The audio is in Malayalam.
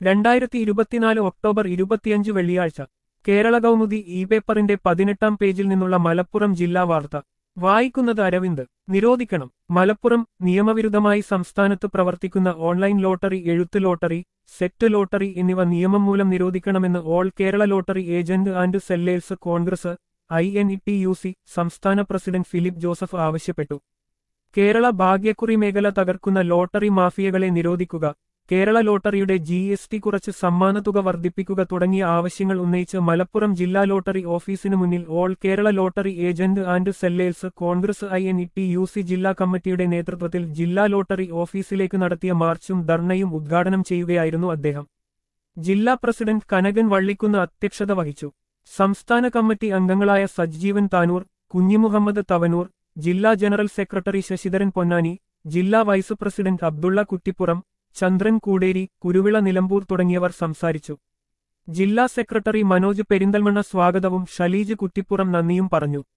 രണ്ടായിരത്തി ഇരുപത്തിനാല് ഒക്ടോബർ ഇരുപത്തിയഞ്ച് വെള്ളിയാഴ്ച കേരള കൗമുദി ഇ പേപ്പറിന്റെ പതിനെട്ടാം പേജിൽ നിന്നുള്ള മലപ്പുറം ജില്ലാ വാർത്ത വായിക്കുന്നത് അരവിന്ദ് നിരോധിക്കണം മലപ്പുറം നിയമവിരുദ്ധമായി സംസ്ഥാനത്ത് പ്രവർത്തിക്കുന്ന ഓൺലൈൻ ലോട്ടറി എഴുത്ത് ലോട്ടറി സെറ്റ് ലോട്ടറി എന്നിവ നിയമം മൂലം നിരോധിക്കണമെന്ന് all Kerala lottery agent and sellers congress I N T U C സി സംസ്ഥാന പ്രസിഡന്റ് ഫിലിപ്പ് ജോസഫ് ആവശ്യപ്പെട്ടു കേരള ഭാഗ്യക്കുറി മേഖല തകർക്കുന്ന ലോട്ടറി മാഫിയകളെ നിരോധിക്കുക കേരള ലോട്ടറിയുടെ ജി എസ് ടി കുറച്ച് സമ്മാനത്തുക വർദ്ധിപ്പിക്കുക തുടങ്ങിയ ആവശ്യങ്ങൾ ഉന്നയിച്ച് മലപ്പുറം ജില്ലാ ലോട്ടറി ഓഫീസിനു മുന്നിൽ all Kerala lottery agent and sellers congress I N T U C സി ജില്ലാ കമ്മിറ്റിയുടെ നേതൃത്വത്തിൽ ജില്ലാ ലോട്ടറി ഓഫീസിലേക്ക് നടത്തിയ മാർച്ചും ധർണയും ഉദ്ഘാടനം ചെയ്യുകയായിരുന്നു അദ്ദേഹം ജില്ലാ പ്രസിഡന്റ് കനകൻ വള്ളിക്കുന്ന് അധ്യക്ഷത വഹിച്ചു സംസ്ഥാന കമ്മിറ്റി അംഗങ്ങളായ സജ്ജീവൻ താനൂർ കുഞ്ഞിമുഹമ്മദ് തവനൂർ ജില്ലാ ജനറൽ സെക്രട്ടറി ശശിധരൻ പൊന്നാനി ജില്ലാ വൈസ് പ്രസിഡന്റ് അബ്ദുള്ള കുറ്റിപ്പുറം ചന്ദ്രൻ കൂടേരി കുരുവിള നിലമ്പൂർ തുടങ്ങിയവർ സംസാരിച്ചു ജില്ലാ സെക്രട്ടറി മനോജ് പെരിന്തൽമണ്ണ സ്വാഗതവും ഷലീജ് കുറ്റിപ്പുറം നന്ദിയും പറഞ്ഞു